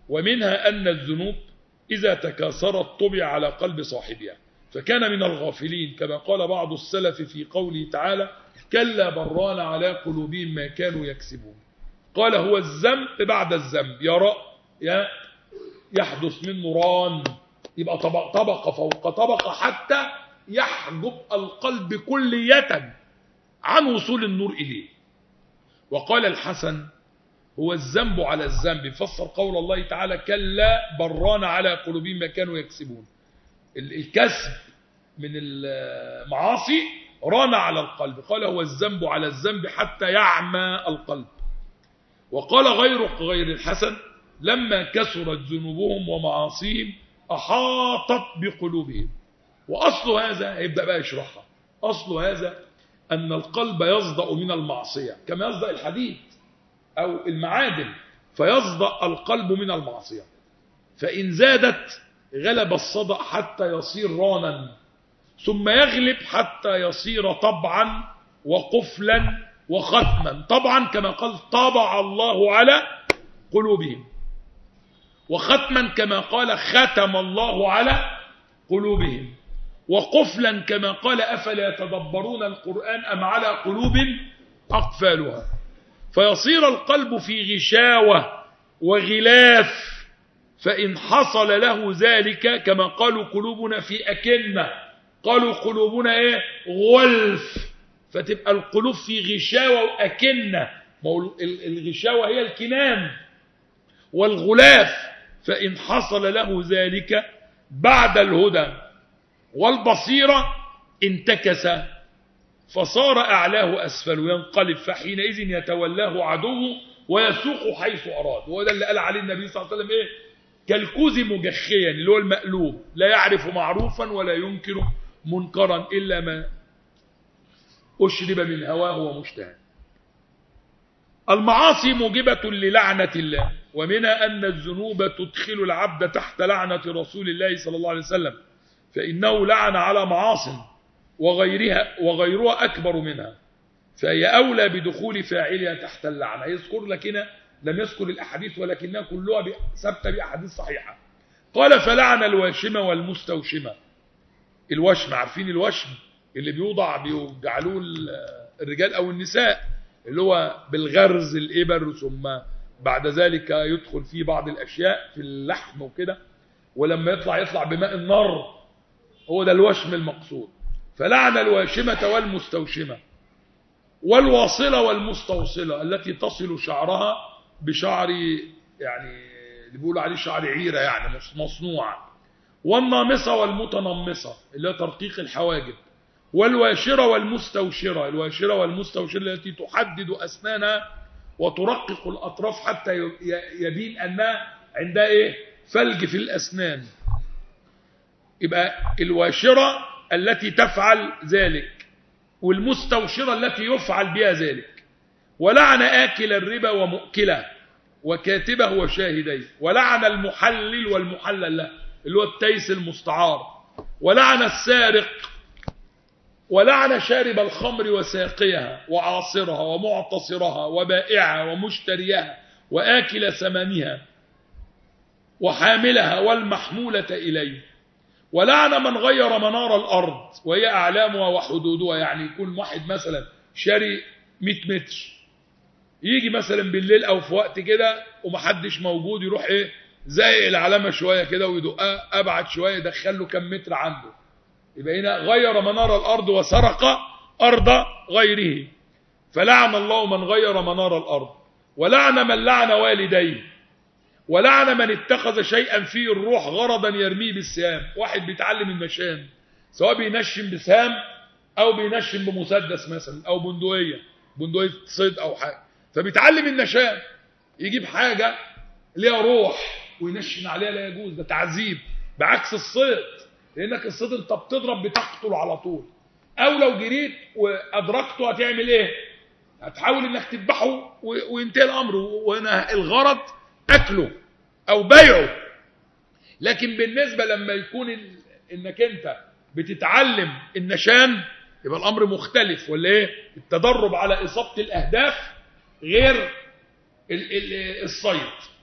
ومنها أن الذنوب إذا تكاثرت طبع على قلب صاحبها فكان من الغافلين كما قال بعض السلف في قوله تعالى كلا بران على قلوبهم ما كانوا يكسبون قال هو الذنب بعد الذنب يرى يحدث منه ران يبقى طبق طبقة فوق طبقة حتى يحجب القلب كلية عن وصول النور إليه وقال الحسن هو الذنب على الذنب فسر قول الله تعالى كلا بران على قلوبهم ما كانوا يكسبون الكسب من المعاصي ران على القلب قال هو الذنب على الذنب حتى يعمى القلب وقال غيره غير الحسن لما كثرت ذنوبهم ومعاصيهم أحاطت بقلوبهم وأصل هذا هيبدأ بقى يشرحها أصل هذا أن القلب يصدأ من المعصية كما يصدأ الحديد أو المعادن فيصدأ القلب من المعصية فإن زادت غلب الصدأ حتى يصير رانا ثم يغلب حتى يصير طبعا وقفلا وختما طبعا كما قال طبع الله على قلوبهم وختما كما قال ختم الله على قلوبهم وقفلا كما قال أفلا يتدبرون القرآن أم على قلوب أقفالها فيصير القلب في غشاوة وغلاف فإن حصل له ذلك كما قالوا قلوبنا في أكنة قالوا قلوبنا إيه غلف فتبقى القلوب في غشاوة وأكنة الغشاوة هي الكنان والغلاف فإن حصل له ذلك بعد الهدى والبصيرة انتكس فصار أعلاه أسفل ينقلب فحينئذ يتولاه عدوه ويسوق حيث أراد وهذا اللي قال عليه النبي صلى الله عليه وسلم إيه كالكوز مجخيا اللي هو المقلوب لا يعرف معروفا ولا ينكر منكرا إلا ما أشرب من هواه ومشتهى المعاصي موجبة للعنة الله ومنها أن الذنوب تدخل العبد تحت لعنة رسول الله صلى الله عليه وسلم فإنه لعن على معاصٍ وغيرها وغيرها أكبر منها فهي أولى بدخول فاعلها تحت اللعنة يذكر لك هنا لم يذكر الأحاديث ولكنها كلها ثابته بأحاديث صحيحة قال فلعن الواشمة والمستوشمة الوشم عارفين الوشم اللي بيوضع بيجعلوه الرجال أو النساء اللي هو بالغرز الإبر ثم بعد ذلك يدخل فيه بعض الأشياء في اللحم وكده ولما يطلع يطلع بماء النار هو ده الوشم المقصود فلعن الواشمة والمستوشمة والواصلة والمستوصلة التي تصل شعرها بشعر يعني اللي بيقولوا عليه شعر عيرة يعني مصنوعة والنامصة والمتنمصة اللي هي ترقيق الحواجب والواشرة والمستوشرة الواشرة والمستوشرة التي تحدد أسنانها وترقق الأطراف حتى يبين أنها عندها إيه فلج في الأسنان يبقى الواشرة التي تفعل ذلك والمستوشرة التي يفعل بها ذلك ولعن آكل الربا ومؤكله وكاتبه وشاهديه ولعن المحلل والمحلل له اللي هو التيس المستعار ولعن السارق ولعن شارب الخمر وساقيها وعاصرها ومعتصرها وبائعها ومشتريها وآكل ثمنها وحاملها والمحمولة إليه ولعن من غير منار الأرض وهي أعلامها وحدودها يعني يكون واحد مثلا شاري 100 متر يجي مثلا بالليل أو في وقت كده ومحدش موجود يروح إيه زي العلامة شوية كده ويدقها أبعد شوية يدخل له كم متر عنده يبقى هنا غير منار الأرض وسرق أرض غيره فلعن الله من غير منار الأرض ولعن من لعن والديه ولعن من اتخذ شيئا فيه الروح غرضا يرميه بالسهام واحد بيتعلم النشان سواء بينشن بسهام او بينشن بمسدس مثلا او بندقيه بندقيه صيد او حاجه فبيتعلم النشان يجيب حاجه ليها روح وينشن عليها لا يجوز ده تعذيب بعكس الصيد لانك الصيد انت بتضرب بتقتل على طول او لو جريت وادركته هتعمل ايه هتحاول انك تذبحه وينتهي الامر وهنا الغرض أكله أو بيعه لكن بالنسبة لما يكون إنك أنت بتتعلم النشان يبقى الأمر مختلف ولا إيه التدرب على إصابة الأهداف غير الصيد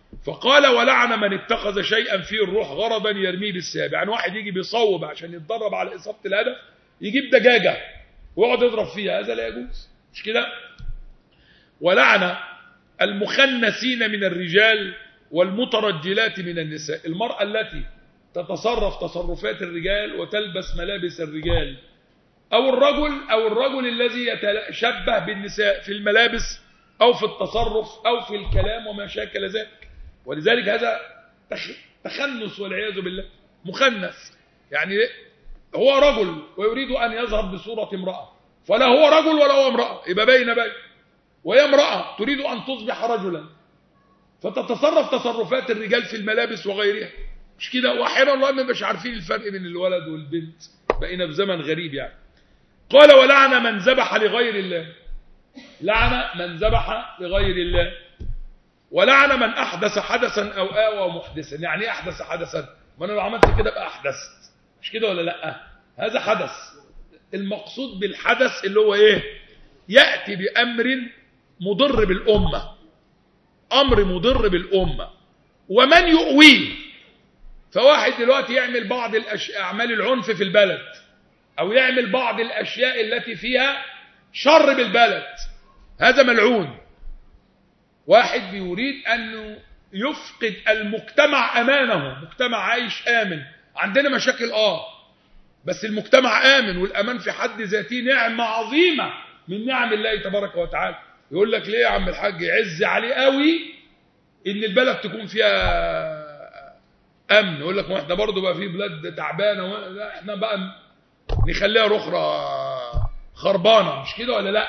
فقال ولعن من اتخذ شيئا فيه الروح غرضا يرميه بالساب يعني واحد يجي بيصوب عشان يتدرب على إصابة الهدف يجيب دجاجة ويقعد يضرب فيها هذا لا يجوز مش كده ولعن المخنسين من الرجال والمترجلات من النساء المرأة التي تتصرف تصرفات الرجال وتلبس ملابس الرجال أو الرجل أو الرجل الذي يتشبه بالنساء في الملابس أو في التصرف أو في الكلام وما شاكل ذلك ولذلك هذا تخنس والعياذ بالله مخنث يعني هو رجل ويريد أن يظهر بصورة امرأة فلا هو رجل ولا هو امرأة يبقى بين بين وهي امرأة تريد أن تصبح رجلا فتتصرف تصرفات الرجال في الملابس وغيرها مش كده واحيانا والله ما مش عارفين الفرق بين الولد والبنت بقينا في زمن غريب يعني قال ولعن من ذبح لغير الله لعن من ذبح لغير الله ولعن من احدث حدثا او اوى محدثا يعني ايه احدث حدثا ما انا لو عملت كده بقى احدثت مش كده ولا لا هذا حدث المقصود بالحدث اللي هو ايه ياتي بامر مضر بالامه امر مضر بالامه ومن يؤويه فواحد دلوقتي يعمل بعض الأش... اعمال العنف في البلد او يعمل بعض الاشياء التي فيها شر بالبلد هذا ملعون واحد بيريد أن يفقد المجتمع أمانه مجتمع عايش آمن عندنا مشاكل آه بس المجتمع آمن والأمان في حد ذاته نعمة عظيمة من نعم الله تبارك وتعالى يقول لك ليه يا عم الحاج يعز عليه قوي ان البلد تكون فيها امن يقول لك ما احنا برضه بقى في بلاد تعبانه و... لا احنا بقى نخليها رخرة خربانه مش كده ولا لا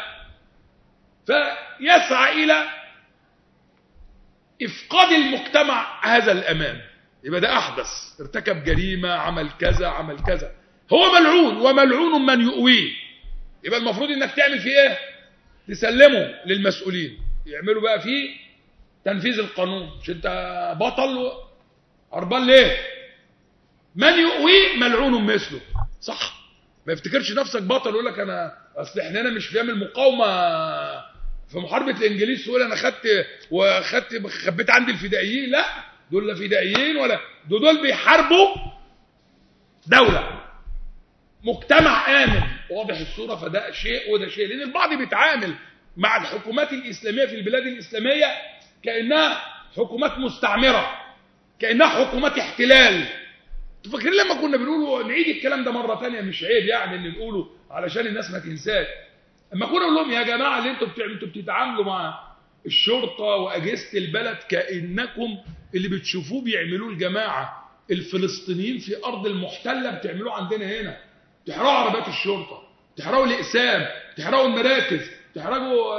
فيسعى الى افقاد المجتمع هذا الامان يبقى ده احدث ارتكب جريمه عمل كذا عمل كذا هو ملعون وملعون من يؤويه يبقى المفروض انك تعمل فيه ايه تسلمه للمسؤولين يعملوا بقى فيه تنفيذ القانون مش انت بطل هربان ليه من يؤويه ملعون مثله صح ما يفتكرش نفسك بطل يقول لك انا اصل احنا هنا مش في يعمل مقاومه في محاربه الانجليز تقول انا خدت وخدت خبيت عندي الفدائيين لا دول لا فدائيين ولا دول, دول بيحاربوا دوله مجتمع امن واضح الصوره فده شيء وده شيء لان البعض بيتعامل مع الحكومات الاسلاميه في البلاد الاسلاميه كانها حكومات مستعمره كانها حكومات احتلال انتوا فاكرين لما كنا بنقول نعيد الكلام ده مره ثانيه مش عيب يعني ان نقوله علشان الناس ما تنساش اما كنا نقول لهم يا جماعه اللي انتوا بتعملوا انتوا بتتعاملوا مع الشرطه واجهزه البلد كانكم اللي بتشوفوه بيعملوه الجماعه الفلسطينيين في ارض المحتله بتعملوه عندنا هنا تحرقوا عربيات الشرطه تحرقوا الاقسام تحرقوا المراكز تحرقوا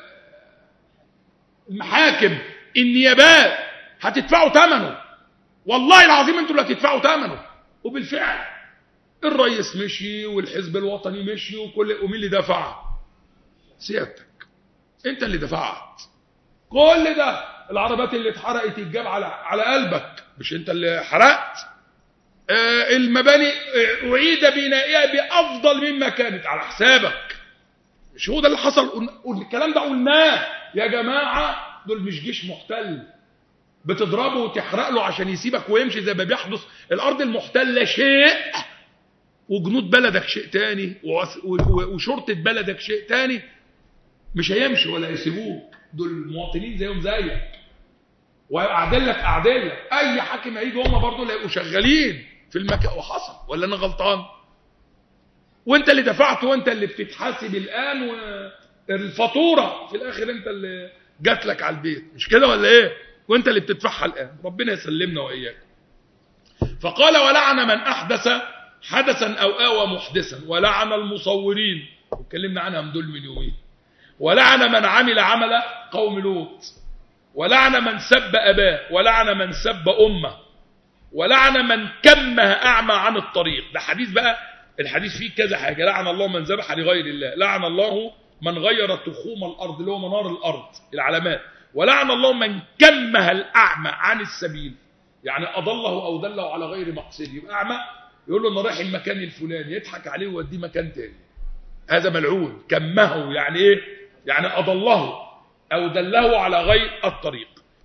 المحاكم النيابات هتدفعوا ثمنه والله العظيم انتوا اللي هتدفعوا ثمنه وبالفعل الرئيس مشي والحزب الوطني مشي وكل ومين اللي دفع سيادتك انت اللي دفعت كل ده العربيات اللي اتحرقت يتجاب على على قلبك مش انت اللي حرقت آه المباني اعيد بنائها بافضل مما كانت على حسابك مش هو ده اللي حصل الكلام ده قلناه يا جماعه دول مش جيش محتل بتضربه وتحرق له عشان يسيبك ويمشي زي ما بيحدث الارض المحتله شيء وجنود بلدك شيء تاني وشرطه بلدك شيء تاني مش هيمشوا ولا يسيبوك دول مواطنين زيهم زيك وقاعدين لك قاعدين لك اي حاكم هيجي هم برضه اللي هيبقوا شغالين في المكان وحصل ولا انا غلطان وانت اللي دفعت وانت اللي بتتحاسب الان والفاتوره في الاخر انت اللي جات لك على البيت مش كده ولا ايه وانت اللي بتدفعها الان ربنا يسلمنا واياك فقال ولعن من احدث حدثا او اوى محدثا ولعن المصورين اتكلمنا عنهم دول من يومين ولعن من عمل عمل قوم لوط ولعن من سب اباه ولعن من سب امه ولعن من كمه اعمى عن الطريق ده حديث بقى الحديث فيه كذا حاجه لعن الله من ذبح لغير الله لعن الله من غير تخوم الارض اللي هو منار الارض العلامات ولعن الله من كمه الاعمى عن السبيل يعني اضله او دله على غير مقصد يبقى اعمى يقول له انا رايح المكان الفلاني يضحك عليه ويوديه مكان تاني هذا ملعون كمه يعني ايه يعني اضله او دله على غير الطريق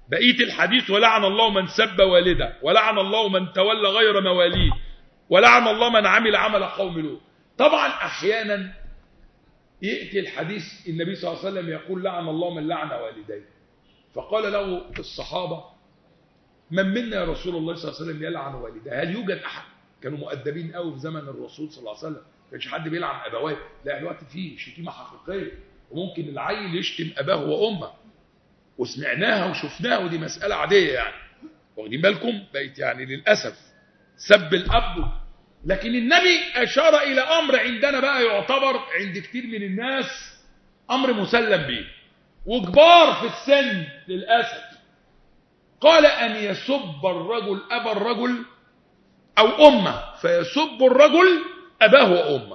بقيه الحديث ولعن الله من سب والده ولعن الله من تولى غير مواليه ولعن الله من عمل عمل قوم لوط طبعا احيانا ياتي الحديث النبي صلى الله عليه وسلم يقول لعن الله من لعن والديه فقال له الصحابه من منا يا رسول الله صلى الله عليه وسلم يلعن والديه هل يوجد احد كانوا مؤدبين قوي في زمن الرسول صلى الله عليه وسلم ما كانش حد بيلعن ابويه لا دلوقتي في شتيمه حقيقيه وممكن العيل يشتم اباه وامه وسمعناها وشفناها ودي مساله عاديه يعني واخدين بالكم بقت يعني للاسف سب الاب لكن النبي اشار الى امر عندنا بقى يعتبر عند كتير من الناس امر مسلم به وكبار في السن للاسف قال ان يسب الرجل ابا الرجل او امه فيسب الرجل اباه وامه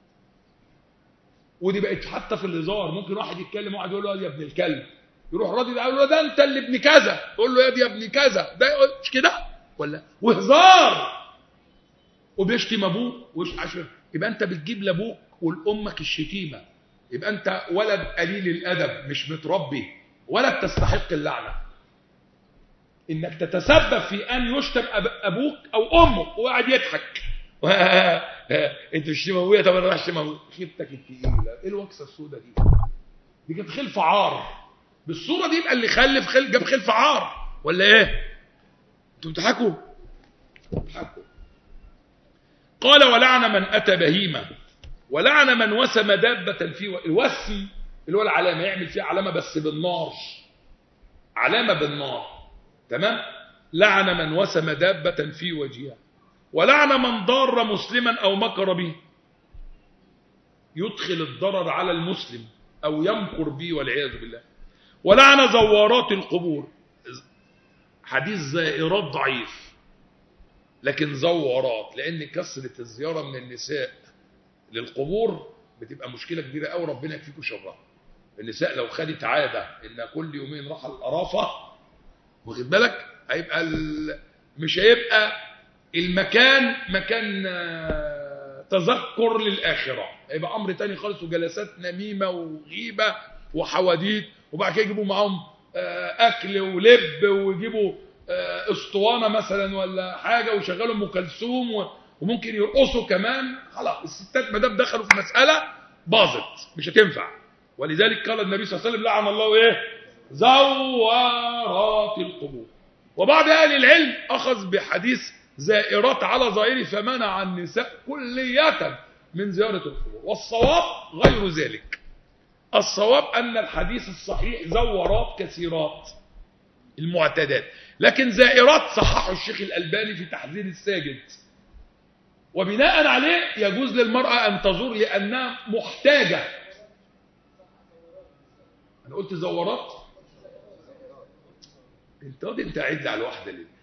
ودي بقت حتى في الهزار ممكن واحد يتكلم واحد يقول له يا ابن الكلب يروح راضي يقول له ده انت اللي ابن كذا يقول له يا دي يا ابن كذا ده يقول مش كده ولا وهزار وبيشتم ابوه وش عشان يبقى انت بتجيب لابوك ولامك الشتيمه يبقى انت ولد قليل الادب مش متربي ولا بتستحق اللعنه انك تتسبب في ان يشتم أب ابوك او امك وقاعد يضحك انت بتشتم ابويا طب انا رايح اشتم ابوك خيبتك التقيله ايه الوكسه السوداء دي دي كانت خلف عار بالصوره دي يبقى اللي خلف خل جاب خلف عار ولا ايه انتوا بتضحكوا بتضحكوا قال ولعن من اتى بهيمه ولعن من وسم دابه في و... الوسم اللي هو العلامه يعمل فيها علامه بس بالنار علامه بالنار تمام لعن من وسم دابه في وجهها ولعن من ضار مسلما او مكر به يدخل الضرر على المسلم او يمكر به والعياذ بالله ولعن زوارات القبور حديث زائرات ضعيف لكن زوارات لان كثره الزياره من النساء للقبور بتبقى مشكله كبيره قوي ربنا يكفيكم شرها النساء لو خدت عاده ان كل يومين راح القرافه واخد بالك هيبقى ال... مش هيبقى المكان مكان تذكر للاخره هيبقى امر تاني خالص وجلسات نميمه وغيبه وحواديت وبعد كده يجيبوا معاهم اكل ولب ويجيبوا اسطوانه مثلا ولا حاجه ويشغلوا ام كلثوم وممكن يرقصوا كمان خلاص الستات ما دام دخلوا في مساله باظت مش هتنفع ولذلك قال النبي صلى الله عليه وسلم لعن الله ايه زوارات القبور وبعض اهل العلم اخذ بحديث زائرات على ظاهره فمنع النساء كليه من زياره القبور والصواب غير ذلك الصواب أن الحديث الصحيح زورات كثيرات المعتادات لكن زائرات صححه الشيخ الألباني في تحذير الساجد وبناء عليه يجوز للمرأة أن تزور لأنها محتاجة أنا قلت زورات انت راضي انت عد على واحدة ليه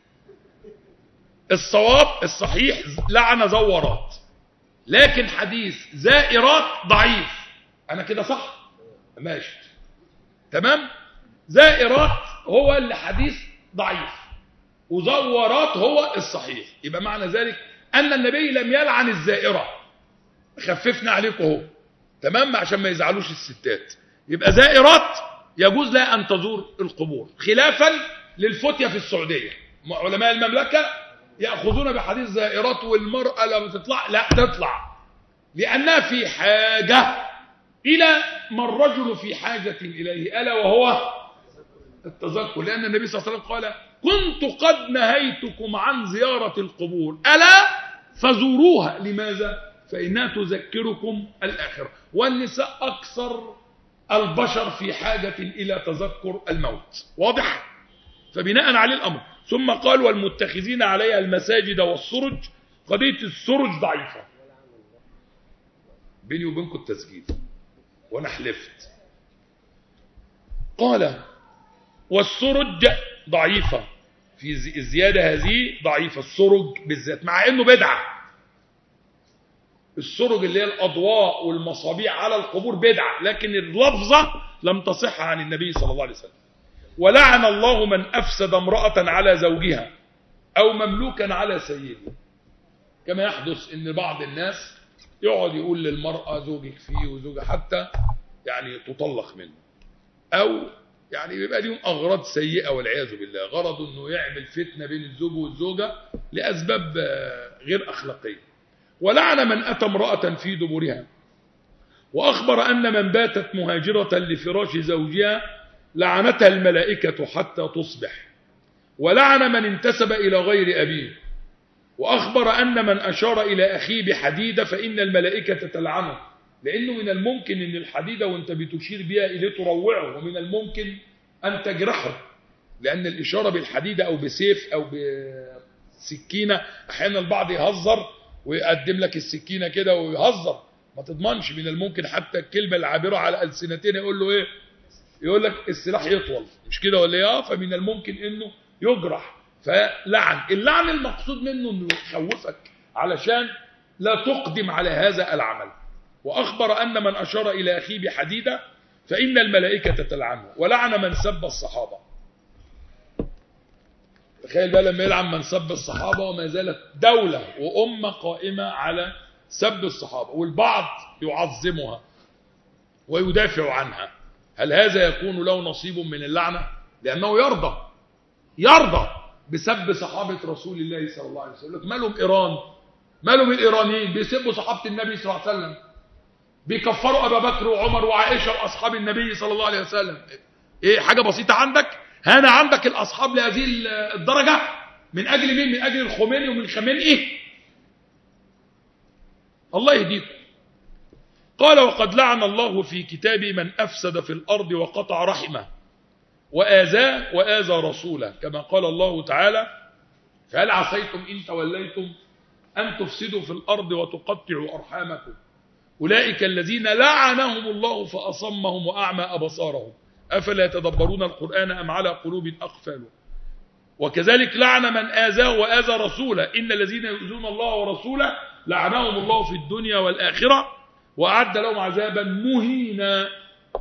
الصواب الصحيح لعن زورات لكن حديث زائرات ضعيف أنا كده صح ماشي تمام زائرات هو اللي حديث ضعيف وزورات هو الصحيح يبقى معنى ذلك أن النبي لم يلعن الزائرة خففنا عليكم اهو تمام عشان ما يزعلوش الستات يبقى زائرات يجوز لها أن تزور القبور خلافا للفتية في السعودية علماء المملكة يأخذون بحديث زائرات والمرأة لما تطلع لا تطلع لأنها في حاجة إلى ما الرجل في حاجة إليه ألا وهو التذكر لأن النبي صلى الله عليه وسلم قال كنت قد نهيتكم عن زيارة القبور ألا فزوروها لماذا؟ فإنها تذكركم الآخرة والنساء أكثر البشر في حاجة إلى تذكر الموت واضح؟ فبناء عليه الأمر ثم قال والمتخذين عليها المساجد والسرج قضية السرج ضعيفة بيني وبينكم التسجيل وانا حلفت قال والسرج ضعيفة في الزيادة هذه ضعيفة السرج بالذات مع انه بدعة السرج اللي هي الاضواء والمصابيح على القبور بدعة لكن اللفظة لم تصح عن النبي صلى الله عليه وسلم ولعن الله من افسد امرأة على زوجها او مملوكا على سيده كما يحدث ان بعض الناس يقعد يقول للمرأة زوجك فيه وزوجها حتى يعني تطلق منه أو يعني بيبقى ليهم أغراض سيئة والعياذ بالله غرض أنه يعمل فتنة بين الزوج والزوجة لأسباب غير أخلاقية ولعن من أتى امرأة في دبرها وأخبر أن من باتت مهاجرة لفراش زوجها لعنتها الملائكة حتى تصبح ولعن من انتسب إلى غير أبيه وأخبر أن من أشار إلى أخيه بحديدة فإن الملائكة تلعنه لأنه من الممكن أن الحديدة وانت بتشير بها إليه تروعه ومن الممكن أن تجرحه لأن الإشارة بالحديدة أو بسيف أو بسكينة أحيانا البعض يهزر ويقدم لك السكينة كده ويهزر ما تضمنش من الممكن حتى الكلمة العابرة على ألسنتين يقول له إيه يقول لك السلاح يطول مش كده ولا ايه فمن الممكن انه يجرح فلعن اللعن المقصود منه انه يخوفك علشان لا تقدم على هذا العمل واخبر ان من اشار الى اخيه بحديده فان الملائكه تلعنه ولعن من سب الصحابه تخيل بقى لما يلعن من سب الصحابه وما زالت دوله وامه قائمه على سب الصحابه والبعض يعظمها ويدافع عنها هل هذا يكون له نصيب من اللعنة لأنه يرضى يرضى بسب صحابة رسول الله صلى الله عليه وسلم مالهم إيران مالهم الإيرانيين بيسبوا صحابة النبي صلى الله عليه وسلم بيكفروا أبا بكر وعمر وعائشة وأصحاب النبي صلى الله عليه وسلم إيه حاجة بسيطة عندك هنا عندك الأصحاب لهذه الدرجة من أجل مين من أجل الخميني ومن خميني إيه الله يهديكم قال وقد لعن الله في كتابه من أفسد في الأرض وقطع رحمه وآذاه وآذى رسوله كما قال الله تعالى فهل عسيتم إن توليتم أن تفسدوا في الأرض وتقطعوا أرحامكم أولئك الذين لعنهم الله فأصمهم وأعمى أبصارهم أفلا يتدبرون القرآن أم على قلوب أقفالهم وكذلك لعن من آذاه وآذى رسوله إن الذين يؤذون الله ورسوله لعنهم الله في الدنيا والآخرة وأعد لهم عذابا مهينا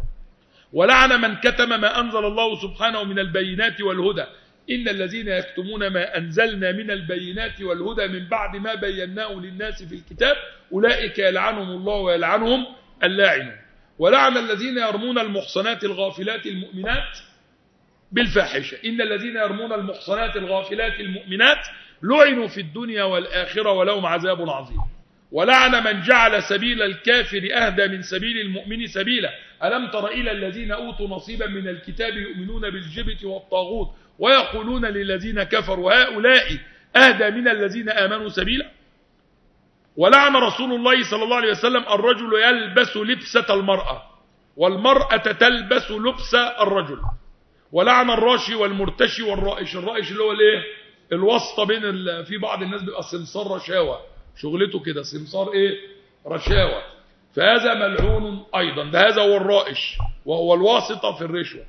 ولعن من كتم ما أنزل الله سبحانه من البينات والهدى إن الذين يكتمون ما أنزلنا من البينات والهدى من بعد ما بيناه للناس في الكتاب أولئك يلعنهم الله ويلعنهم اللاعنون ولعن الذين يرمون المحصنات الغافلات المؤمنات بالفاحشة إن الذين يرمون المحصنات الغافلات المؤمنات لعنوا في الدنيا والآخرة ولهم عذاب عظيم ولعن من جعل سبيل الكافر أهدى من سبيل المؤمن سبيلا ألم تر إلى الذين أوتوا نصيبا من الكتاب يؤمنون بالجبت والطاغوت ويقولون للذين كفروا هؤلاء أهدى من الذين آمنوا سبيلا ولعن رسول الله صلى الله عليه وسلم الرجل يلبس لبسة المرأة والمرأة تلبس لبس الرجل ولعن الراشي والمرتشي والرائش الرائش اللي هو الايه الواسطه بين ال... في بعض الناس بيبقى سمسار رشاوه شغلته كده سمسار ايه رشاوه فهذا ملعون ايضا ده هذا هو الرائش وهو الواسطه في الرشوه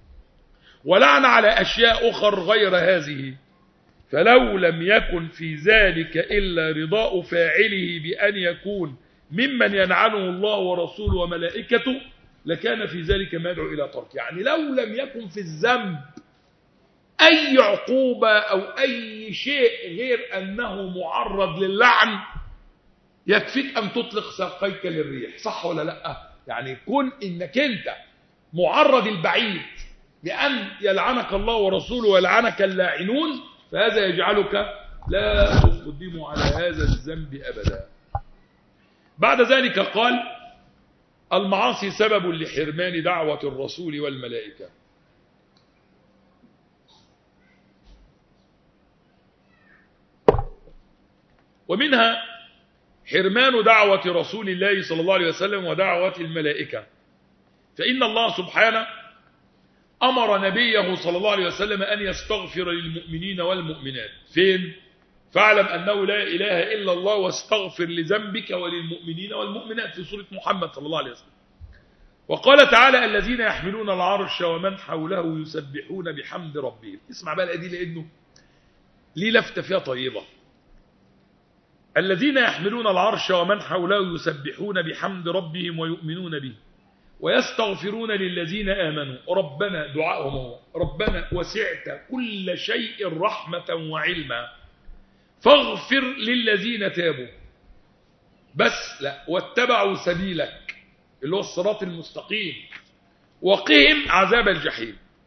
ولعن على اشياء اخر غير هذه فلو لم يكن في ذلك الا رضاء فاعله بان يكون ممن ينعنه الله ورسوله وملائكته لكان في ذلك ما يدعو إلى ترك يعني لو لم يكن في الذنب أي عقوبة أو أي شيء غير أنه معرض للعن يكفيك أن تطلق ساقيك للريح صح ولا لا يعني كن إنك أنت معرض البعيد لأن يلعنك الله ورسوله ويلعنك اللاعنون فهذا يجعلك لا تقدم على هذا الذنب أبدا بعد ذلك قال المعاصي سبب لحرمان دعوة الرسول والملائكة ومنها حرمان دعوة رسول الله صلى الله عليه وسلم ودعوة الملائكة فإن الله سبحانه أمر نبيه صلى الله عليه وسلم أن يستغفر للمؤمنين والمؤمنات فين؟ فاعلم أنه لا إله إلا الله واستغفر لذنبك وللمؤمنين والمؤمنات في سورة محمد صلى الله عليه وسلم وقال تعالى الذين يحملون العرش ومن حوله يسبحون بحمد ربهم اسمع بقى الآية دي لأنه ليه لفتة فيها طيبة الذين يحملون العرش ومن حوله يسبحون بحمد ربهم ويؤمنون به ويستغفرون للذين آمنوا ربنا دعاءهم هو ربنا وسعت كل شيء رحمة وعلما فاغفر للذين تابوا بس لا واتبعوا سبيلك اللي هو الصراط المستقيم وقهم عذاب الجحيم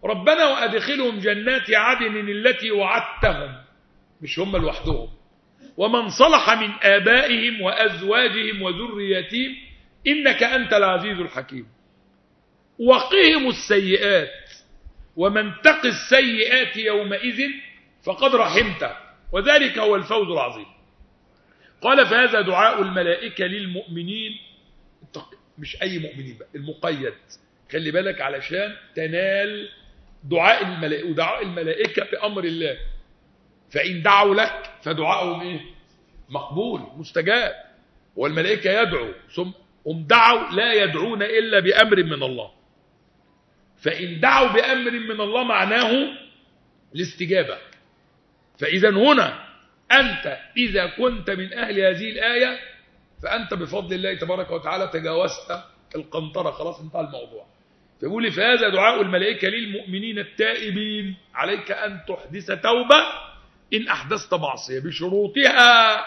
ربنا وأدخلهم جنات عدن التي وعدتهم مش هم لوحدهم ومن صلح من آبائهم وأزواجهم وذرياتهم إنك أنت العزيز الحكيم وقهم السيئات ومن تق السيئات يومئذ فقد رحمته وذلك هو الفوز العظيم قال فهذا دعاء الملائكة للمؤمنين مش أي مؤمنين بقى المقيد خلي بالك علشان تنال دعاء الملائكة ودعاء الملائكة بأمر الله فإن دعوا لك فدعاءهم إيه مقبول مستجاب والملائكة يدعو ثم هم دعوا لا يدعون إلا بأمر من الله فإن دعوا بأمر من الله معناه الاستجابة فإذا هنا أنت إذا كنت من أهل هذه الآية فأنت بفضل الله تبارك وتعالى تجاوزت القنطرة خلاص انتهى الموضوع فيقول فهذا دعاء الملائكة للمؤمنين التائبين عليك أن تحدث توبة إن أحدثت معصية بشروطها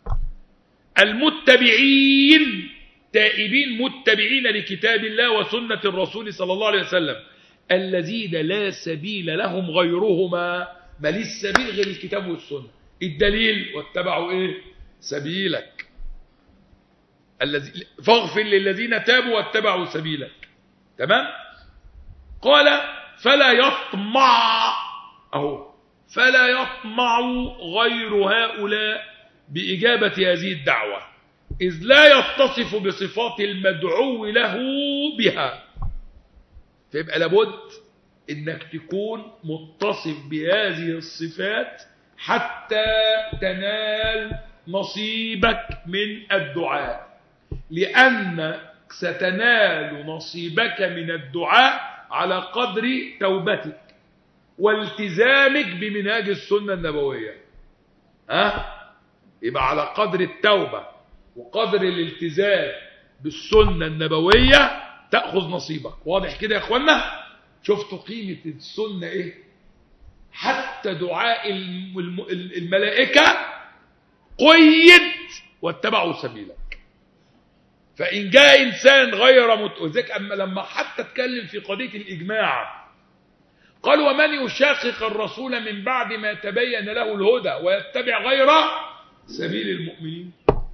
المتبعين تائبين متبعين لكتاب الله وسنة الرسول صلى الله عليه وسلم الذين لا سبيل لهم غيرهما ما ليه السبيل غير الكتاب والسنة الدليل واتبعوا ايه سبيلك الذي فاغفر للذين تابوا واتبعوا سبيلك تمام قال فلا يطمع اهو فلا يطمع غير هؤلاء بإجابة هذه الدعوة إذ لا يتصف بصفات المدعو له بها فيبقى لابد انك تكون متصف بهذه الصفات حتى تنال نصيبك من الدعاء لأنك ستنال نصيبك من الدعاء على قدر توبتك والتزامك بمنهاج السنة النبوية ها يبقى على قدر التوبة وقدر الالتزام بالسنة النبوية تأخذ نصيبك واضح كده يا اخوانا شفتوا قيمة السنة ايه حتى دعاء الملائكة قيد واتبعوا سبيلك فإن جاء إنسان غير متؤذك أما لما حتى اتكلم في قضية الإجماع قال ومن يشاقق الرسول من بعد ما تبين له الهدى ويتبع غير سبيل المؤمنين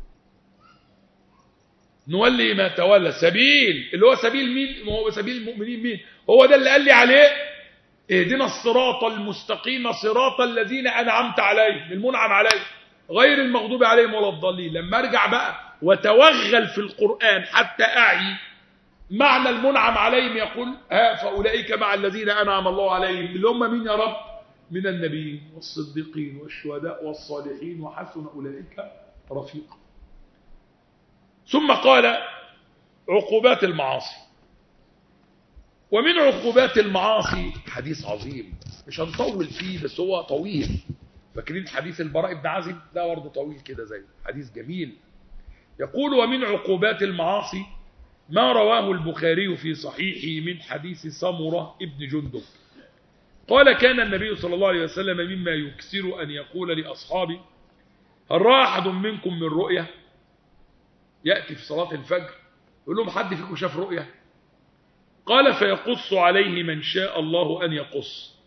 نولي ما تولى سبيل اللي هو سبيل مين هو سبيل المؤمنين مين هو ده اللي قال لي عليه اهدنا الصراط المستقيم صراط الذين انعمت عليهم المنعم عليهم غير المغضوب عليهم ولا الضالين لما ارجع بقى وتوغل في القرآن حتى اعي معنى المنعم عليهم يقول ها فاولئك مع الذين انعم الله عليهم اللي هم مين يا رب من النبيين والصديقين والشهداء والصالحين وحسن اولئك رفيقا ثم قال عقوبات المعاصي ومن عقوبات المعاصي حديث عظيم مش هنطول فيه بس هو طويل فاكرين حديث البراء بن عازب ده برضه طويل كده زي حديث جميل يقول ومن عقوبات المعاصي ما رواه البخاري في صحيحه من حديث سمرة ابن جندب قال كان النبي صلى الله عليه وسلم مما يكسر أن يقول لأصحابه هل رأى أحد منكم من رؤية يأتي في صلاة الفجر يقول لهم حد فيكم شاف رؤية قال فيقص عليه من شاء الله أن يقص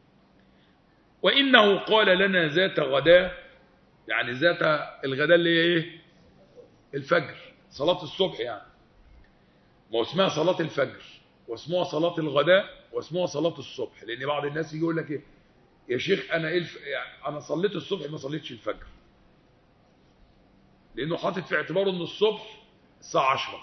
وإنه قال لنا ذات غداء يعني ذات الغداء اللي هي إيه الفجر صلاة الصبح يعني ما اسمها صلاة الفجر واسمها صلاة الغداء واسمها صلاة الصبح لأن بعض الناس يجي يقول لك إيه يا شيخ أنا إيه الف... يعني أنا صليت الصبح ما صليتش الفجر لأنه حاطط في اعتباره أن الصبح الساعة 10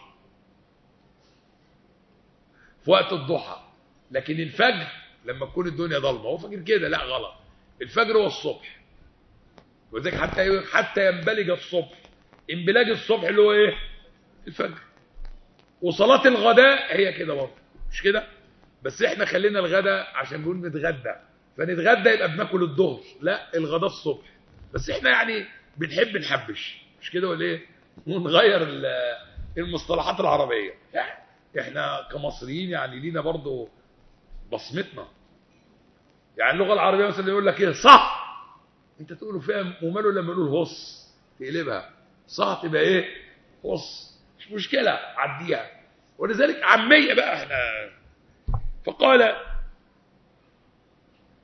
في وقت الضحى لكن الفجر لما تكون الدنيا ضلمه هو فاكر كده لا غلط الفجر هو الصبح وذلك حتى حتى ينبلج الصبح انبلاج الصبح اللي هو ايه الفجر وصلاة الغداء هي كده برضه مش كده بس احنا خلينا الغداء عشان نقول نتغدى فنتغدى يبقى بناكل الظهر لا الغداء الصبح بس احنا يعني بنحب نحبش مش كده ولا ايه ونغير المصطلحات العربية يعني احنا كمصريين يعني لينا برضه بصمتنا يعني اللغة العربية مثلا يقول لك ايه صح انت تقوله فيها وماله لما يقول هص تقلبها صح تبقى ايه هص مش مشكلة عديها ولذلك عامية بقى احنا فقال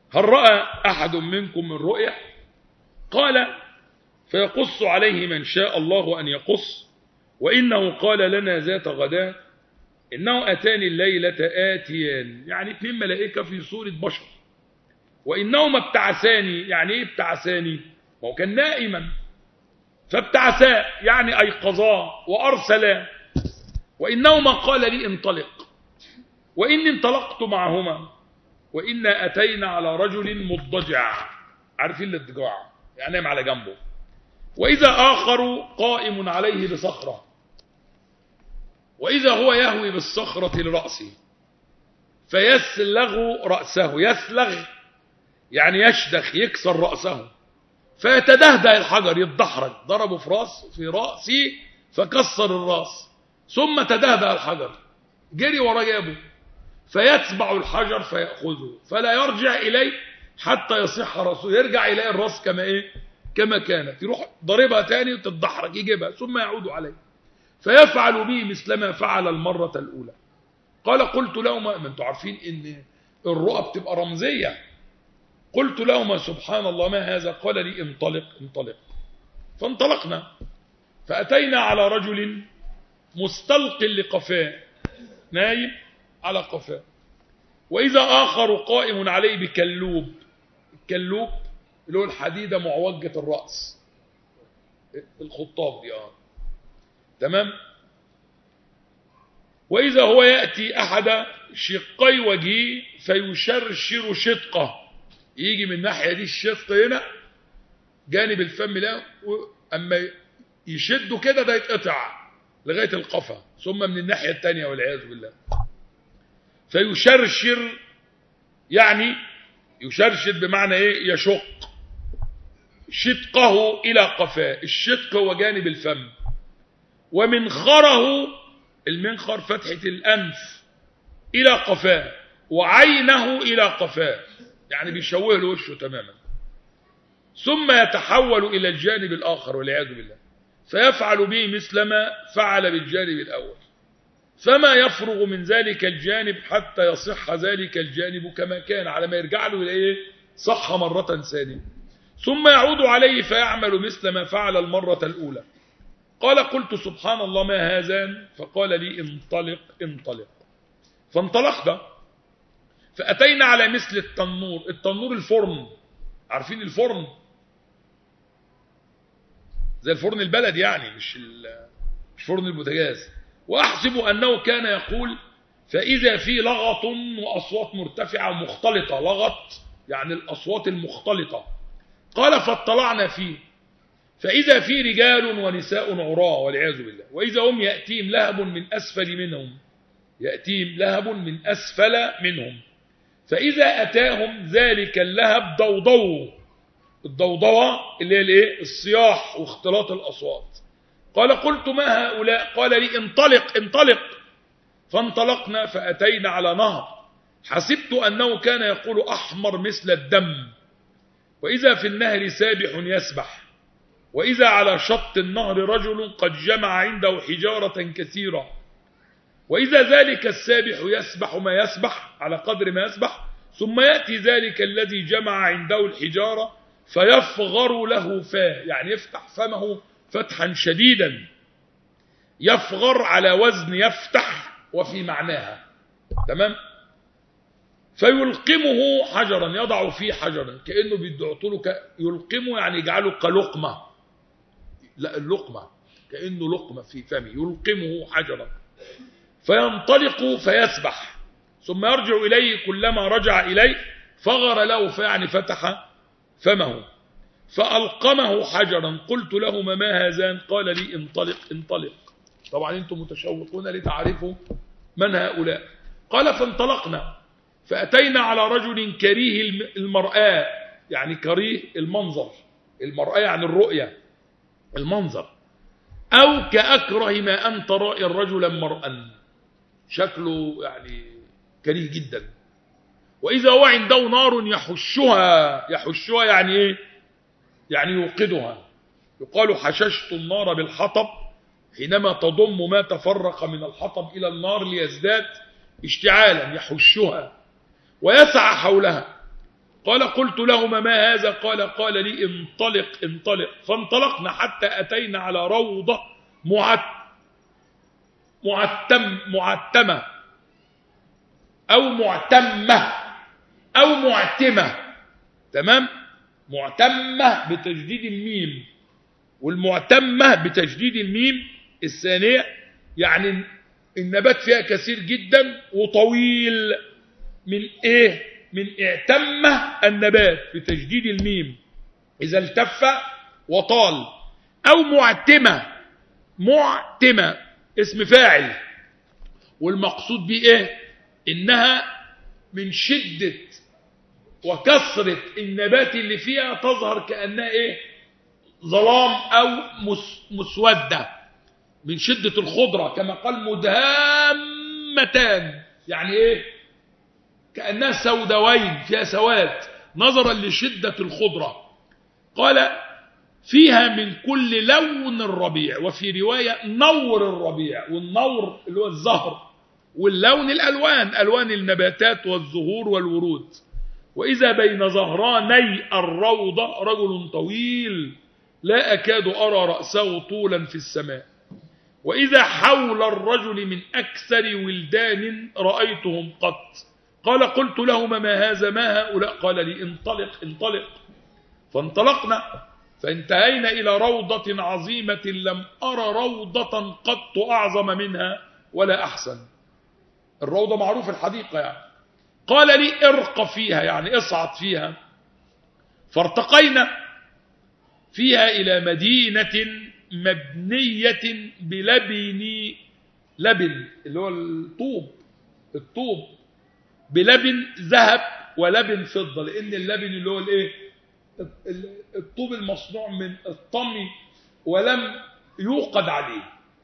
هل رأى أحد منكم من رؤية قال فيقص عليه من شاء الله أن يقص وإنه قال لنا ذات غداء إنه أتاني الليلة آتيان يعني اثنين ملائكة في صورة بشر وإنهما ابتعثاني يعني إيه ابتعثاني ما هو كان نائما فابتعثا يعني أيقظاه وأرسلا وإنهما قال لي انطلق وإني انطلقت معهما وإنا أتينا على رجل مضجع عارفين الاضجاع يعني نام على جنبه وإذا آخر قائم عليه بصخرة وإذا هو يهوي بالصخرة لرأسه فيسلغ رأسه يسلغ يعني يشدخ يكسر رأسه فيتدهده الحجر يتدحرج ضربه في راس في رأسه فكسر الراس ثم تدهده الحجر جري ورا جابه فيتبع الحجر فيأخذه فلا يرجع إليه حتى يصح رأسه يرجع إليه الراس كما إيه كما كانت يروح ضربها تاني وتتدحرج يجيبها ثم يعود عليه فيفعل به مثل ما فعل المرة الأولى قال قلت لهما ما انتم عارفين ان الرؤى بتبقى رمزية قلت لهما سبحان الله ما هذا قال لي انطلق انطلق فانطلقنا فأتينا على رجل مستلق لقفاه نايم على قفاه وإذا آخر قائم عليه بكلوب الكلوب اللي هو الحديدة معوجة الرأس الخطاب دي اه تمام وإذا هو يأتي أحد شقي وجهه فيشرشر شدقه يجي من الناحية دي الشدق هنا جانب الفم لا أما يشده كده ده يتقطع لغاية القفا ثم من الناحية الثانية والعياذ بالله فيشرشر يعني يشرشر بمعنى ايه يشق شدقه إلى قفاه الشدق هو جانب الفم ومنخره المنخر فتحة الأنف إلى قفاه وعينه إلى قفاه يعني بيشوه له وشه تماما ثم يتحول إلى الجانب الآخر والعياذ بالله فيفعل به مثل ما فعل بالجانب الأول فما يفرغ من ذلك الجانب حتى يصح ذلك الجانب كما كان على ما يرجع له إليه صح مرة ثانية ثم يعود عليه فيعمل مثل ما فعل المرة الأولى قال قلت سبحان الله ما هذان فقال لي انطلق انطلق فانطلقنا فأتينا على مثل التنور التنور الفرن عارفين الفرن زي الفرن البلد يعني مش مش فرن البوتاجاز وأحسب أنه كان يقول فإذا في لغط وأصوات مرتفعة مختلطة لغط يعني الأصوات المختلطة قال فاطلعنا فيه فإذا في رجال ونساء عراة والعياذ بالله وإذا هم يأتيهم لهب من أسفل منهم يأتيهم لهب من أسفل منهم فإذا أتاهم ذلك اللهب ضوضوا الضوضوة اللي هي الايه الصياح واختلاط الأصوات قال قلت ما هؤلاء قال لي انطلق انطلق فانطلقنا فأتينا على نهر حسبت أنه كان يقول أحمر مثل الدم وإذا في النهر سابح يسبح وإذا على شط النهر رجل قد جمع عنده حجارة كثيرة وإذا ذلك السابح يسبح ما يسبح على قدر ما يسبح ثم يأتي ذلك الذي جمع عنده الحجارة فيفغر له فاه يعني يفتح فمه فتحا شديدا يفغر على وزن يفتح وفي معناها تمام فيلقمه حجرا يضع فيه حجرا كأنه بيدعطله ك... يلقمه يعني يجعله كلقمة لا اللقمة كأنه لقمة في فمه يلقمه حجرا فينطلق فيسبح ثم يرجع إليه كلما رجع إليه فغر له فيعني فتح فمه فألقمه حجرا قلت لهما ما هذان قال لي انطلق انطلق طبعا انتم متشوقون لتعرفوا من هؤلاء قال فانطلقنا فأتينا على رجل كريه المرآة يعني كريه المنظر المرآة يعني الرؤية المنظر أو كأكره ما أن ترى الرجل مرأى شكله يعني كريه جدا وإذا هو عنده نار يحشها يحشها يعني إيه يعني يوقدها يقال حششت النار بالحطب حينما تضم ما تفرق من الحطب إلى النار ليزداد اشتعالا يحشها ويسعى حولها قال قلت لهما ما هذا قال قال لي انطلق انطلق فانطلقنا حتى أتينا على روضة معت معتم معتمة أو معتمة أو معتمة تمام معتمة بتجديد الميم والمعتمة بتجديد الميم الثانية يعني النبات فيها كثير جدا وطويل من ايه من اعتمة النبات بتجديد الميم اذا التف وطال او معتمة معتمة اسم فاعل والمقصود به ايه انها من شدة وكثرة النبات اللي فيها تظهر كأنها ايه ظلام او مس مسودة من شدة الخضرة كما قال مدهامتان يعني ايه كأنها سودوين فيها سواد نظرا لشدة الخضرة قال فيها من كل لون الربيع وفي رواية نور الربيع والنور اللي هو الزهر واللون الألوان ألوان النباتات والزهور والورود وإذا بين ظهراني الروضة رجل طويل لا أكاد أرى رأسه طولا في السماء وإذا حول الرجل من أكثر ولدان رأيتهم قط قال قلت لهما ما هذا ما هؤلاء قال لي انطلق انطلق فانطلقنا فانتهينا إلى روضة عظيمة لم أرى روضة قط أعظم منها ولا أحسن الروضة معروف الحديقة يعني قال لي ارق فيها يعني اصعد فيها فارتقينا فيها إلى مدينة مبنية بلبن لبن اللي هو الطوب الطوب بلبن ذهب ولبن فضة لأن اللبن اللي هو الايه الطوب المصنوع من الطمي ولم يوقد عليه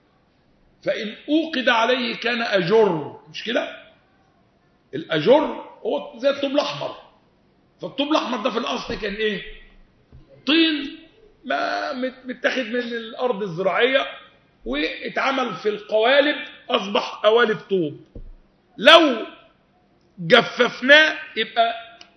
فإن أوقد عليه كان أجر مش كده الأجر هو زي الطوب الأحمر فالطوب الأحمر ده في الأصل كان إيه طين ما متاخد من الأرض الزراعية واتعمل في القوالب أصبح قوالب طوب لو جففناه يبقى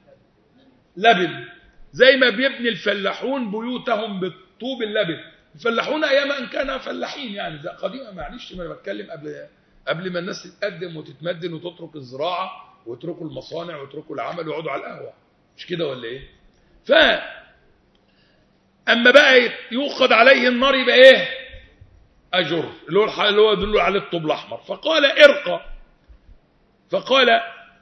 لبن زي ما بيبني الفلاحون بيوتهم بالطوب اللبن الفلاحون ايام ان كانوا فلاحين يعني ده قديما معلش ما انا بتكلم قبل قبل ما الناس تتقدم وتتمدن وتترك الزراعه ويتركوا المصانع ويتركوا العمل ويقعدوا على القهوه مش كده ولا ايه ف اما بقى يوقد عليه النار يبقى ايه اجر اللي هو اللي هو يدل عليه الطوب الاحمر فقال ارقى فقال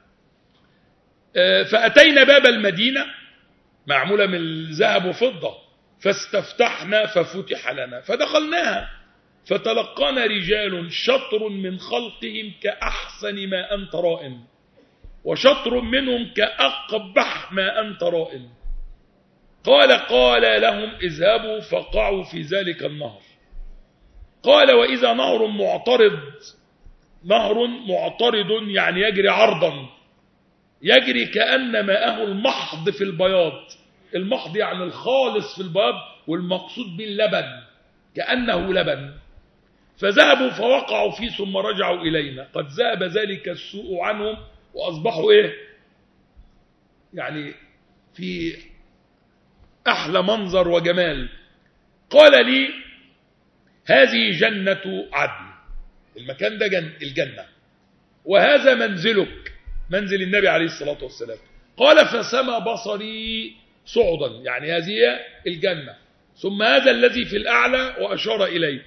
فاتينا باب المدينه معموله من الذهب وفضه فاستفتحنا ففتح لنا فدخلناها فتلقانا رجال شطر من خلقهم كأحسن ما أنت رائن وشطر منهم كأقبح ما أنت رائن قال قال لهم اذهبوا فقعوا في ذلك النهر قال وإذا نهر معترض نهر معترض يعني يجري عرضا يجري كأن ماءه المحض في البياض المحض يعني الخالص في البياض والمقصود باللبن كأنه لبن فذهبوا فوقعوا فيه ثم رجعوا إلينا قد ذهب ذلك السوء عنهم وأصبحوا إيه يعني في أحلى منظر وجمال قال لي هذه جنة عدن المكان ده جن الجنة وهذا منزلك منزل النبي عليه الصلاة والسلام قال فسمى بصري صعدا يعني هذه الجنة ثم هذا الذي في الأعلى وأشار إليه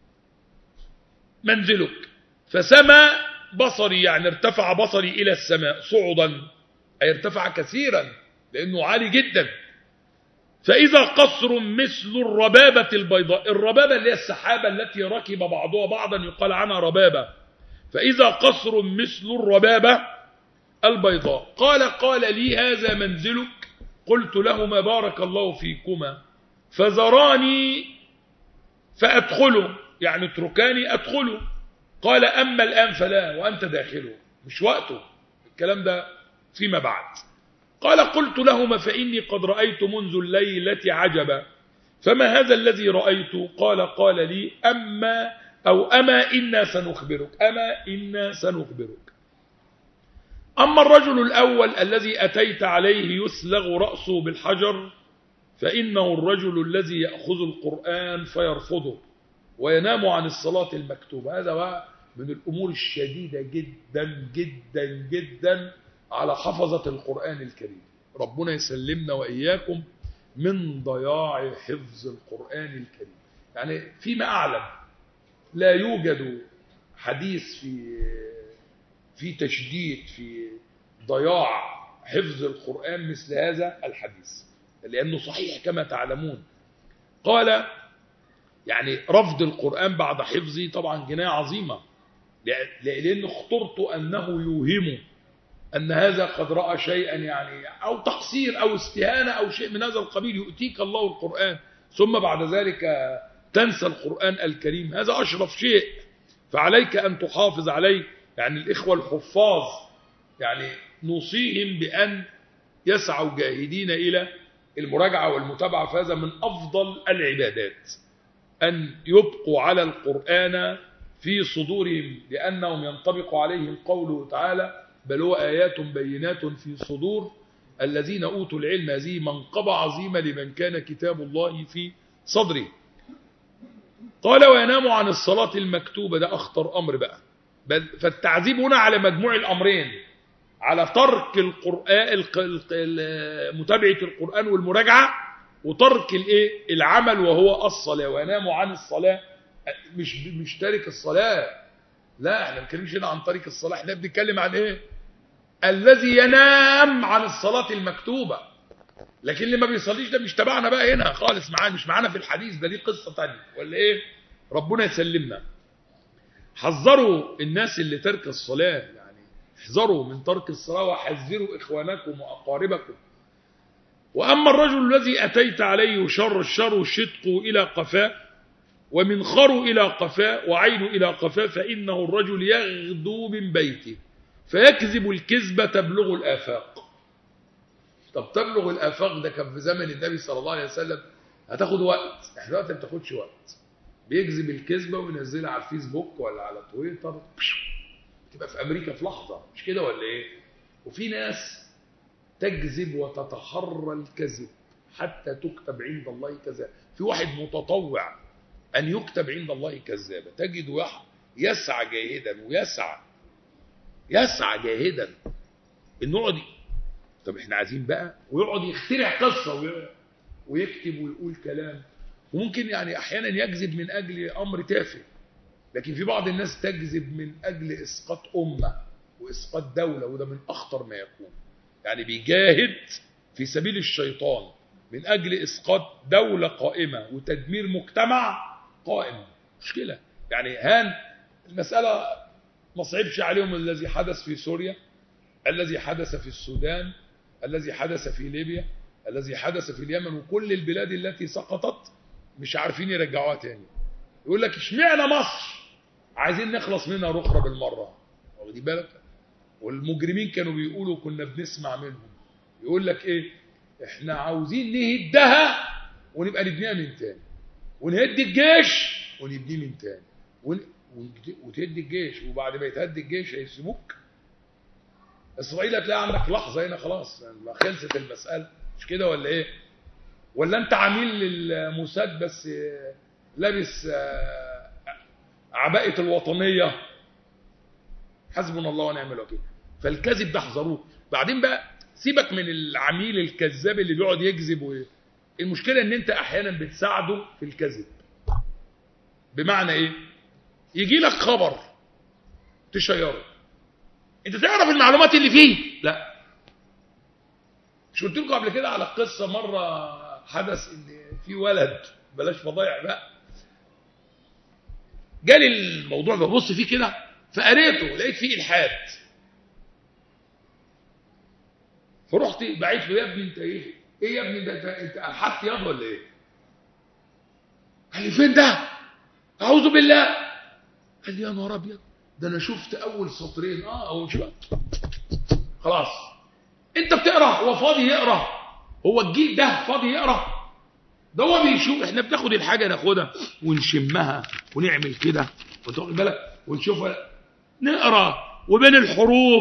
منزلك فسمى بصري يعني ارتفع بصري إلى السماء صعدا أي ارتفع كثيرا لأنه عالي جدا فإذا قصر مثل الربابة البيضاء الربابة اللي هي السحابة التي ركب بعضها بعضا يقال عنها ربابة فإذا قصر مثل الربابة البيضاء قال قال لي هذا منزلك قلت لهما بارك الله فيكما فزراني فأدخله يعني اتركاني أدخله قال أما الآن فلا وأنت داخله مش وقته الكلام ده فيما بعد قال قلت لهما فإني قد رأيت منذ الليلة عجبا فما هذا الذي رأيت قال قال لي أما أو أما إنا سنخبرك أما إنا سنخبرك أما الرجل الأول الذي أتيت عليه يسلغ رأسه بالحجر فإنه الرجل الذي يأخذ القرآن فيرفضه وينام عن الصلاة المكتوبة هذا بقى من الأمور الشديدة جدا جدا جدا على حفظة القرآن الكريم ربنا يسلمنا وإياكم من ضياع حفظ القرآن الكريم يعني فيما أعلم لا يوجد حديث في في تشديد في ضياع حفظ القرآن مثل هذا الحديث لأنه صحيح كما تعلمون قال يعني رفض القرآن بعد حفظه طبعا جناية عظيمة لأن اخترت أنه يوهم أن هذا قد رأى شيئا يعني أو تقصير أو استهانة أو شيء من هذا القبيل يؤتيك الله القرآن ثم بعد ذلك تنسى القرآن الكريم هذا أشرف شيء فعليك أن تحافظ عليه يعني الإخوة الحفاظ يعني نوصيهم بأن يسعوا جاهدين إلى المراجعة والمتابعة فهذا من أفضل العبادات أن يبقوا على القرآن في صدورهم لأنهم ينطبق عليهم قوله تعالى بل هو آيات بينات في صدور الذين أوتوا العلم هذه منقبة عظيمة لمن كان كتاب الله في صدره قال وينام عن الصلاة المكتوبة ده أخطر أمر بقى بل فالتعذيب هنا على مجموع الأمرين على ترك القرآن متابعة القرآن والمراجعة وترك الايه العمل وهو الصلاة وينام عن الصلاة مش مش تارك الصلاة لا احنا ما بنتكلمش هنا عن تارك الصلاة احنا بنتكلم عن ايه الذي ينام عن الصلاة المكتوبة لكن اللي ما بيصليش ده مش تبعنا بقى هنا خالص معانا مش معانا في الحديث ده دي قصة تانية ولا ايه ربنا يسلمنا حذروا الناس اللي ترك الصلاة يعني احذروا من ترك الصلاة وحذروا إخوانكم وأقاربكم وأما الرجل الذي أتيت عليه شر الشر شدقه إلى قفاه ومنخره إلى قفاه وعينه إلى قفاه فإنه الرجل يغدو من بيته فيكذب الكذبة تبلغ الآفاق طب تبلغ الآفاق ده كان في زمن النبي صلى الله عليه وسلم هتاخد وقت احنا دلوقتي ما بتاخدش وقت بيكذب الكذبة وينزلها على الفيسبوك ولا على تويتر تبقى في أمريكا في لحظة مش كده ولا إيه وفي ناس تكذب وتتحرى الكذب حتى تكتب عند الله كذاب في واحد متطوع أن يكتب عند الله كذابا تجد يسعى جاهدا ويسعى يسعى جاهدا انه يقعد طب احنا عايزين بقى ويقعد يخترع قصة ويكتب ويقول كلام وممكن يعني احيانا يكذب من اجل امر تافه لكن في بعض الناس تكذب من اجل اسقاط امه واسقاط دوله وده من اخطر ما يكون يعني بيجاهد في سبيل الشيطان من اجل اسقاط دوله قائمه وتدمير مجتمع قائم مشكله يعني هان المساله ما صعبش عليهم الذي حدث في سوريا الذي حدث في السودان الذي حدث في ليبيا الذي حدث في اليمن وكل البلاد التي سقطت مش عارفين يرجعوها تاني يقول لك اشمعنى مصر عايزين نخلص منها رخرة بالمرة واخدين بالك والمجرمين كانوا بيقولوا كنا بنسمع منهم يقول لك ايه احنا عاوزين نهدها ونبقى نبنيها من تاني ونهد الجيش ونبنيه من تاني ون... وتهدي الجيش وبعد ما يتهدي الجيش هيسيبوك اسرائيل هتلاقي عندك لحظه هنا خلاص يعني خلصت المساله مش كده ولا ايه ولا انت عميل للموساد بس لابس عباءه الوطنيه حسبنا الله ونعم الوكيل فالكذب ده احذروه بعدين بقى سيبك من العميل الكذاب اللي بيقعد يكذب و... المشكله ان انت احيانا بتساعده في الكذب بمعنى ايه يجي لك خبر تشيره انت تعرف المعلومات اللي فيه لا مش قلت لكم قبل كده على قصه مره حدث ان في ولد بلاش فضايع بقى جالي الموضوع ببص فيه كده فقريته لقيت فيه الحاد فرحت بعيد له يا ابني انت ايه ايه يا ابني ده انت انت الحدت ياض ولا ايه قال لي فين ده اعوذ بالله قال لي يا نهار ابيض ده انا شفت اول سطرين اه اول شويه خلاص انت بتقرا هو فاضي يقرا هو الجيل ده فاضي يقرا ده هو بيشوف احنا بناخد الحاجه ناخدها ونشمها ونعمل كده واخد بالك ونشوفها نقرا وبين الحروف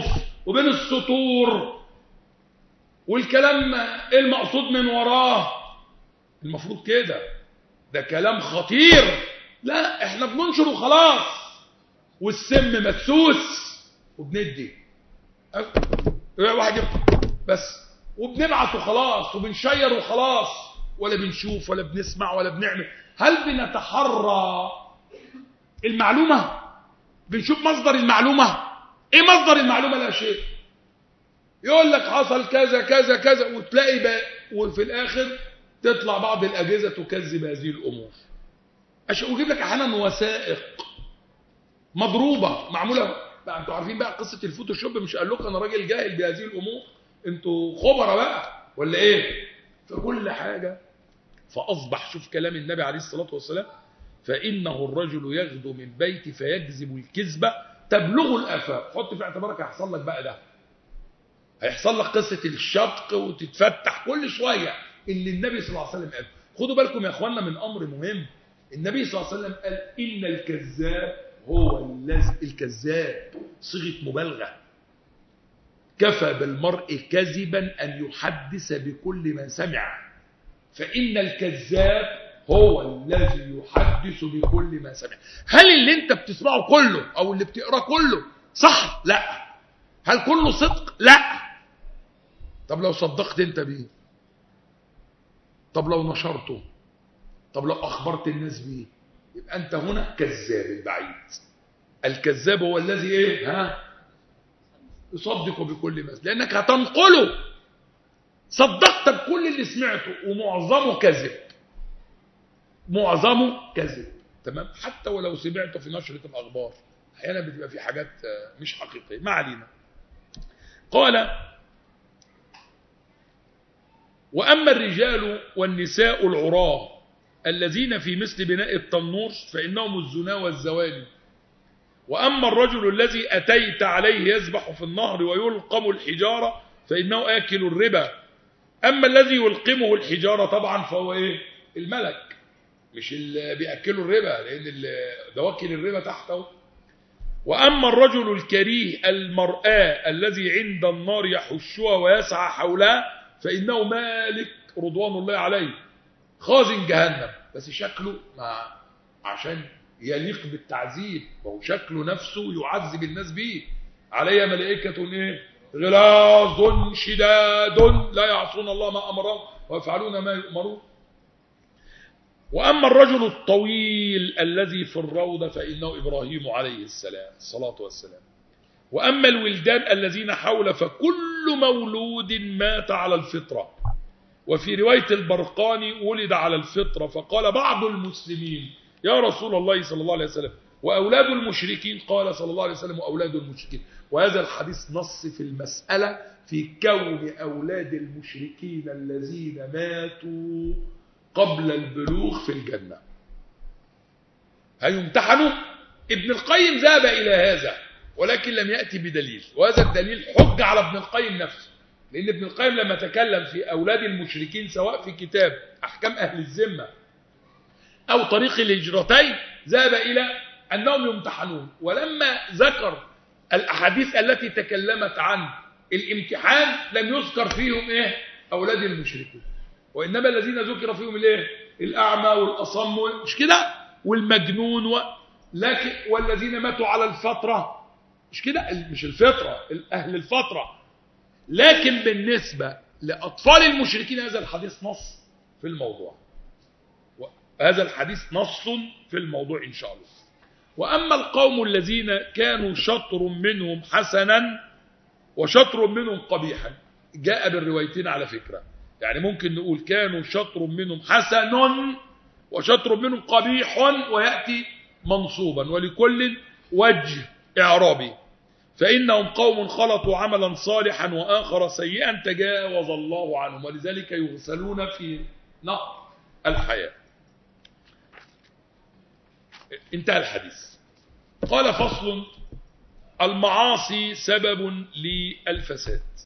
وبين السطور والكلام ايه المقصود من وراه المفروض كده ده كلام خطير لا احنا بننشر وخلاص والسم مدسوس وبندي واحد يبقى بس وبنبعت وخلاص وبنشير وخلاص ولا بنشوف ولا بنسمع ولا بنعمل هل بنتحرى المعلومة بنشوف مصدر المعلومة ايه مصدر المعلومة لا شيء يقول لك حصل كذا كذا كذا وتلاقي بقى وفي الاخر تطلع بعض الاجهزة تكذب هذه الامور عشان اجيب لك احيانا وثائق مضروبة معمولة بقى انتوا عارفين بقى قصة الفوتوشوب مش قال لكم انا راجل جاهل بهذه الامور انتوا خبراء بقى ولا ايه فكل حاجة فاصبح شوف كلام النبي عليه الصلاة والسلام فانه الرجل يغدو من بيتي فيكذب الكذبة تبلغ الافاق حط في اعتبارك هيحصل لك بقى ده هيحصل لك قصة الشطق وتتفتح كل شوية اللي النبي صلى الله عليه وسلم قال خدوا بالكم يا اخوانا من امر مهم النبي صلى الله عليه وسلم قال ان الكذاب هو الذي الكذاب صيغه مبالغه كفى بالمرء كذبا ان يحدث بكل ما سمع فان الكذاب هو الذي يحدث بكل ما سمع هل اللي انت بتسمعه كله او اللي بتقراه كله صح لا هل كله صدق لا طب لو صدقت انت بيه طب لو نشرته طب لو اخبرت الناس بيه يبقى انت هنا كذاب البعيد الكذاب هو الذي ايه ها يصدق بكل ما لانك هتنقله صدقت بكل اللي سمعته ومعظمه كذب معظمه كذب تمام حتى ولو سمعته في نشرة الاخبار احيانا بتبقى في حاجات مش حقيقيه ما علينا قال واما الرجال والنساء العراه الذين في مثل بناء التنور فانهم الزنا والزواني وأما الرجل الذي أتيت عليه يسبح في النهر ويلقم الحجارة فإنه آكل الربا أما الذي يلقمه الحجارة طبعا فهو إيه الملك مش اللي بيأكله الربا لأن ده واكل الربا تحته وأما الرجل الكريه المرآة الذي عند النار يحشها ويسعى حولها فإنه مالك رضوان الله عليه خازن جهنم بس شكله مع عشان يليق بالتعذيب وهو شكله نفسه يعذب الناس به علي ملائكة ايه غلاظ شداد لا يعصون الله ما أمرهم ويفعلون ما يؤمرون وأما الرجل الطويل الذي في الروضة فإنه إبراهيم عليه السلام الصلاة والسلام وأما الولدان الذين حول فكل مولود مات على الفطرة وفي رواية البرقاني ولد على الفطرة فقال بعض المسلمين يا رسول الله صلى الله عليه وسلم وأولاد المشركين قال صلى الله عليه وسلم وأولاد المشركين وهذا الحديث نص في المسألة في كون أولاد المشركين الذين ماتوا قبل البلوغ في الجنة هيمتحنوا ابن القيم ذهب إلى هذا ولكن لم يأتي بدليل وهذا الدليل حج على ابن القيم نفسه لأن ابن القيم لما تكلم في أولاد المشركين سواء في كتاب أحكام أهل الذمة أو طريق الهجرتين ذهب إلى أنهم يمتحنون ولما ذكر الأحاديث التي تكلمت عن الامتحان لم يذكر فيهم إيه أولاد المشركين وإنما الذين ذكر فيهم الإيه الأعمى والأصم مش كده والمجنون و... لكن والذين ماتوا على الفترة مش كده مش الفطرة أهل الفترة لكن بالنسبة لأطفال المشركين هذا الحديث نص في الموضوع هذا الحديث نص في الموضوع إن شاء الله وأما القوم الذين كانوا شطر منهم حسنا وشطر منهم قبيحا جاء بالروايتين على فكرة يعني ممكن نقول كانوا شطر منهم حسن وشطر منهم قبيح ويأتي منصوبا ولكل وجه إعرابي فإنهم قوم خلطوا عملا صالحا وآخر سيئا تجاوز الله عنهم ولذلك يغسلون في نهر الحياة انتهى الحديث قال فصل المعاصي سبب للفساد